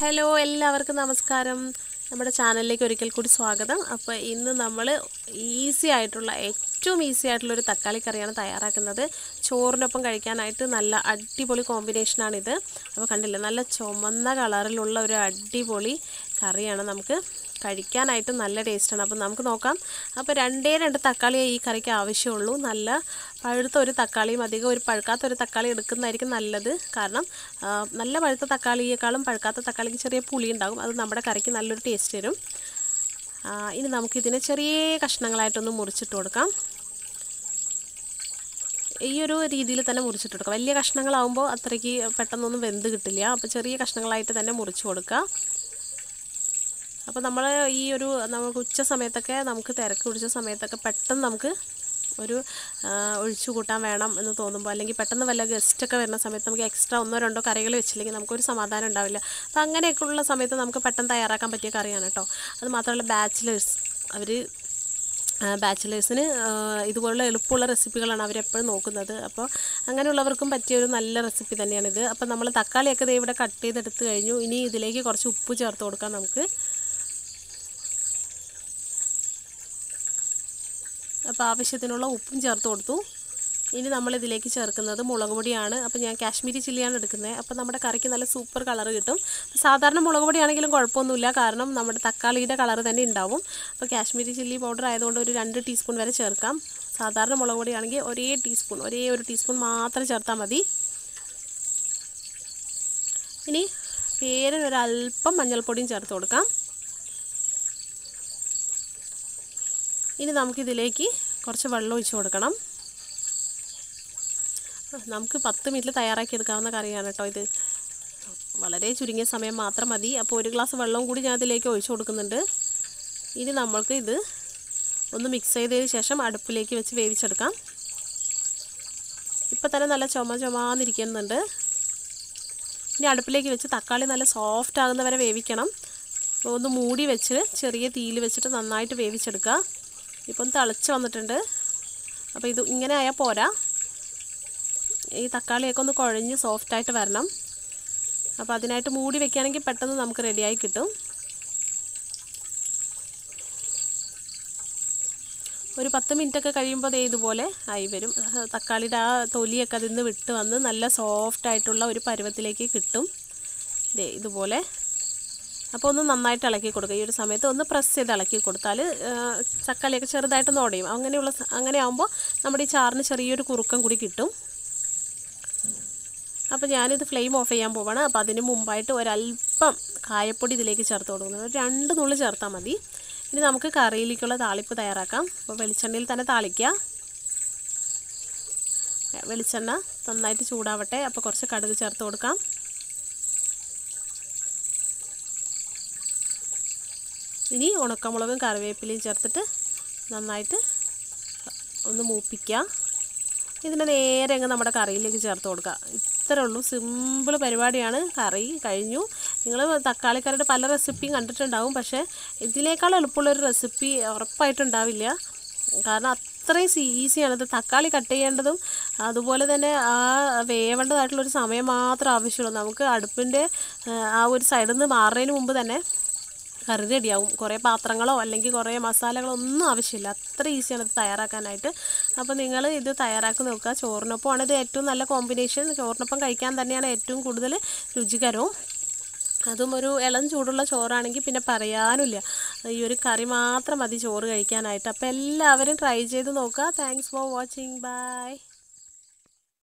hello എല്ലാവർക്കും നമസ്കാരം നമ്മുടെ ചാനലിലേക്ക് ഒരിക്കൽ കൂടി സ്വാഗതം അപ്പോൾ ഇന്ന് നമ്മൾ ഈസി ആയിട്ടുള്ള ഏറ്റവും ഈസി ആയിട്ടുള്ള ഒരു തക്കാളി കറിയാണ് തയ്യാറാക്കുന്നത് ചോറിനൊപ്പം കഴിക്കാനായിട്ട് നല്ല അടിപൊളി കോമ്പിനേഷനാണിത് അപ്പോൾ കണ്ടില്ലേ നല്ല ചുമന്ന കളറിലുള്ള ഒരു അടിപൊളി കറിയാണ് നമുക്ക് കഴിക്കാനായിട്ട് നല്ല ടേസ്റ്റാണ് അപ്പോൾ നമുക്ക് നോക്കാം അപ്പോൾ രണ്ടേ രണ്ട് തക്കാളിയേ ഈ കറിക്ക് ആവശ്യമുള്ളൂ നല്ല പഴുത്ത ഒരു തക്കാളിയും അധികം ഒരു പഴുക്കാത്ത ഒരു തക്കാളി എടുക്കുന്നതായിരിക്കും നല്ലത് കാരണം ആ, നല്ല പഴുത്ത തക്കാളിയേക്കാളും പഴുക്കാത്ത തക്കാളിക്ക് ചെറിയ പുളി ഉണ്ടാകും അത് നമ്മുടെ കറിക്ക് നല്ലൊരു ടേസ്റ്റ് തരും ആ, ഇനി നമുക്കിതിനെ ചെറിയ കഷ്ണങ്ങളായിട്ടൊന്ന് മുറിച്ചിട്ട് കൊടുക്കാം ഈ ഒരു രീതിയിൽ തന്നെ മുറിച്ചിട്ട് കൊടുക്കുക വലിയ കഷ്ണങ്ങളാവുമ്പോൾ അത്രയ്ക്ക് പെട്ടെന്നൊന്നും വെന്ത് കിട്ടില്ല അപ്പോൾ ചെറിയ കഷ്ണങ്ങളായിട്ട് തന്നെ മുറിച്ച് കൊടുക്കുക അപ്പോൾ നമ്മൾ ഈ ഒരു നമുക്ക് ഉച്ച സമയത്തൊക്കെ നമുക്ക് തിരക്ക് പിടിച്ച സമയത്തൊക്കെ പെട്ടെന്ന് നമുക്ക് ഒരു ആ, ഒഴിച്ചു കൂട്ടാൻ വേണം എന്ന് തോന്നുമ്പോൾ അല്ലെങ്കിൽ പെട്ടെന്ന് വല്ല ഗസ്റ്റൊക്കെ വരുന്ന സമയത്ത് നമുക്ക് എക്സ്ട്രാ ഒന്നോ രണ്ടോ കറികൾ വെച്ചില്ലെങ്കിൽ നമുക്കൊരു സമാധാനം ഉണ്ടാവില്ല അപ്പോൾ അങ്ങനെയൊക്കെയുള്ള സമയത്ത് നമുക്ക് പെട്ടെന്ന് തയ്യാറാക്കാൻ പറ്റിയ കറിയാണ് കേട്ടോ അത് മാത്രമല്ല ബാച്ചിലേഴ്സ് അവർ ബാച്ചിലേഴ്സിന് ഇതുപോലുള്ള എളുപ്പമുള്ള റെസിപ്പികളാണ് അവരെപ്പോഴും നോക്കുന്നത് അപ്പോൾ അങ്ങനെയുള്ളവർക്കും പറ്റിയ ഒരു നല്ല റെസിപ്പി തന്നെയാണിത് അപ്പോൾ നമ്മൾ തക്കാളിയൊക്കെ ദേ ഇവിടെ കട്ട് ചെയ്തെടുത്ത് കഴിഞ്ഞു ഇനി ഇതിലേക്ക് കുറച്ച് ഉപ്പ് ചേർത്ത് കൊടുക്കാം നമുക്ക് അപ്പോൾ ആവശ്യത്തിനുള്ള ഉപ്പും ചേർത്ത് കൊടുത്തു ഇനി നമ്മൾ ഇതിലേക്ക് ചേർക്കുന്നത് മുളക് പൊടിയാണ് അപ്പോൾ ഞാൻ കാശ്മീരി ചില്ലിയാണ് എടുക്കുന്നത് അപ്പോൾ നമ്മുടെ കറിക്ക് നല്ല സൂപ്പർ കളർ കിട്ടും സാധാരണ മുളക് പൊടിയാണെങ്കിലും കുഴപ്പമൊന്നുമില്ല കാരണം നമ്മുടെ തക്കാളിയുടെ കളർ തന്നെ ഉണ്ടാവും അപ്പോൾ കാശ്മീരി ചില്ലി പൗഡർ ആയതുകൊണ്ട് ഒരു രണ്ട് ടീസ്പൂൺ വരെ ചേർക്കാം സാധാരണ മുളക് പൊടിയാണെങ്കിൽ ഒരേ ടീസ്പൂൺ ഒരേ ഒരു ടീസ്പൂൺ മാത്രം ചേർത്താൽ മതി ഇനി പേരിന് ഒരു അല്പം മഞ്ഞൾപ്പൊടിയും ചേർത്ത് കൊടുക്കാം ഇനി നമുക്കിതിലേക്ക് കുറച്ച് വെള്ളം ഒഴിച്ച് കൊടുക്കണം നമുക്ക് പത്ത് മിനിറ്റിൽ തയ്യാറാക്കി എടുക്കാവുന്ന കറിയാണ് കേട്ടോ ഇത് വളരെ ചുരുങ്ങിയ സമയം മാത്രം മതി അപ്പോൾ ഒരു ഗ്ലാസ് വെള്ളവും കൂടി ഞാൻ ഇതിലേക്ക് ഒഴിച്ചു കൊടുക്കുന്നുണ്ട് ഇനി നമ്മൾക്ക് ഇത് ഒന്ന് മിക്സ് ചെയ്തതിന് ശേഷം അടുപ്പിലേക്ക് വെച്ച് വേവിച്ചെടുക്കാം ഇപ്പം തന്നെ നല്ല ചുമ ചുമാന്നിരിക്കുന്നുണ്ട് ഇനി അടുപ്പിലേക്ക് വെച്ച് തക്കാളി നല്ല സോഫ്റ്റ് ആകുന്നവരെ വേവിക്കണം അപ്പോൾ ഒന്ന് മൂടി വെച്ച് ചെറിയ തീയിൽ വെച്ചിട്ട് നന്നായിട്ട് വേവിച്ചെടുക്കുക ഇപ്പം തിളച്ച് വന്നിട്ടുണ്ട് അപ്പോൾ ഇത് ഇങ്ങനെ ആയാൽ പോരാ ഈ തക്കാളിയൊക്കെ ഒന്ന് കുഴഞ്ഞ് സോഫ്റ്റായിട്ട് വരണം അപ്പോൾ അതിനായിട്ട് മൂടി വെക്കുകയാണെങ്കിൽ പെട്ടെന്ന് നമുക്ക് റെഡിയായി കിട്ടും ഒരു പത്ത് മിനിറ്റൊക്കെ കഴിയുമ്പോൾ ദേ ഇതുപോലെ ആയി വരും ആ, തക്കാളിയുടെ ആ തൊലിയൊക്കെ അതിൽ നിന്ന് വിട്ട് വന്ന് നല്ല സോഫ്റ്റ് ആയിട്ടുള്ള ഒരു പരുവത്തിലേക്ക് കിട്ടും ദേ ഇതുപോലെ അപ്പോൾ ഒന്ന് നന്നായിട്ട് ഇളക്കി കൊടുക്കുക ഈ ഒരു സമയത്ത് ഒന്ന് പ്രസ് ചെയ്ത് ഇളക്കി കൊടുത്താൽ തക്കാളിയൊക്കെ ചെറുതായിട്ടൊന്ന് ഉടയും അങ്ങനെയുള്ള സ- അങ്ങനെ ആകുമ്പോൾ നമ്മുടെ ഈ ചാറിന് ചെറിയൊരു കുറുക്കം കൂടി കിട്ടും അപ്പോൾ ഞാനിത് ഫ്ലെയിം ഓഫ് ചെയ്യാൻ പോവാണ് അപ്പോൾ അതിന് മുമ്പായിട്ട് ഒരല്പം കായപ്പൊടി ഇതിലേക്ക് ചേർത്ത് കൊടുക്കുന്നത് ഒരു രണ്ട് നുള്ളി ചേർത്താൽ മതി ഇനി നമുക്ക് കറിയിലേക്കുള്ള താളിപ്പ് തയ്യാറാക്കാം അപ്പോൾ വെളിച്ചെണ്ണയിൽ തന്നെ താളിക്കുക വെളിച്ചെണ്ണ നന്നായിട്ട് ചൂടാവട്ടെ അപ്പോൾ കുറച്ച് കടുക് ചേർത്ത് കൊടുക്കാം ഇനി ഉണക്കമുളകും കറിവേപ്പിലയും ചേർത്തിട്ട് നന്നായിട്ട് ഒന്ന് മൂപ്പിക്കുക ഇതിനെ നേരെ അങ്ങ് നമ്മുടെ കറിയിലേക്ക് ചേർത്ത് കൊടുക്കുക ഇത്രേ ഉള്ളൂ സിമ്പിൾ പരിപാടിയാണ് കറി കഴിഞ്ഞു നിങ്ങൾ തക്കാളിക്കറിയുടെ പല റെസിപ്പിയും കണ്ടിട്ടുണ്ടാവും പക്ഷേ ഇതിനേക്കാൾ എളുപ്പമുള്ളൊരു റെസിപ്പി ഉറപ്പായിട്ടുണ്ടാവില്ല കാരണം അത്രയും ഈസിയാണ് ഇത് തക്കാളി കട്ട് ചെയ്യേണ്ടതും അതുപോലെ തന്നെ ആ വേവേണ്ടതായിട്ടുള്ളൊരു സമയം മാത്രം ആവശ്യമുള്ളൂ നമുക്ക് അടുപ്പിൻ്റെ ആ ഒരു സൈഡിൽ നിന്ന് മാറുന്നതിന് മുമ്പ് തന്നെ കറി റെഡിയാവും കുറേ പാത്രങ്ങളോ അല്ലെങ്കിൽ കുറേ മസാലകളോ ഒന്നും ആവശ്യമില്ല അത്ര ഈസിയാണ് ഇത് തയ്യാറാക്കാനായിട്ട് അപ്പോൾ നിങ്ങൾ ഇത് തയ്യാറാക്കി നോക്കുക ചോറിനൊപ്പമാണ് ഇത് ഏറ്റവും നല്ല കോമ്പിനേഷൻ ചോറിനൊപ്പം കഴിക്കാൻ തന്നെയാണ് ഏറ്റവും കൂടുതൽ രുചികരവും അതും ഒരു ഇളം ചൂടുള്ള ചോറാണെങ്കിൽ പിന്നെ പറയാനുമില്ല ഈ ഒരു കറി മാത്രം മതി ചോറ് കഴിക്കാനായിട്ട് അപ്പോൾ എല്ലാവരും ട്രൈ ചെയ്ത് നോക്കുക താങ്ക്സ് ഫോർ വാച്ചിങ് ബൈ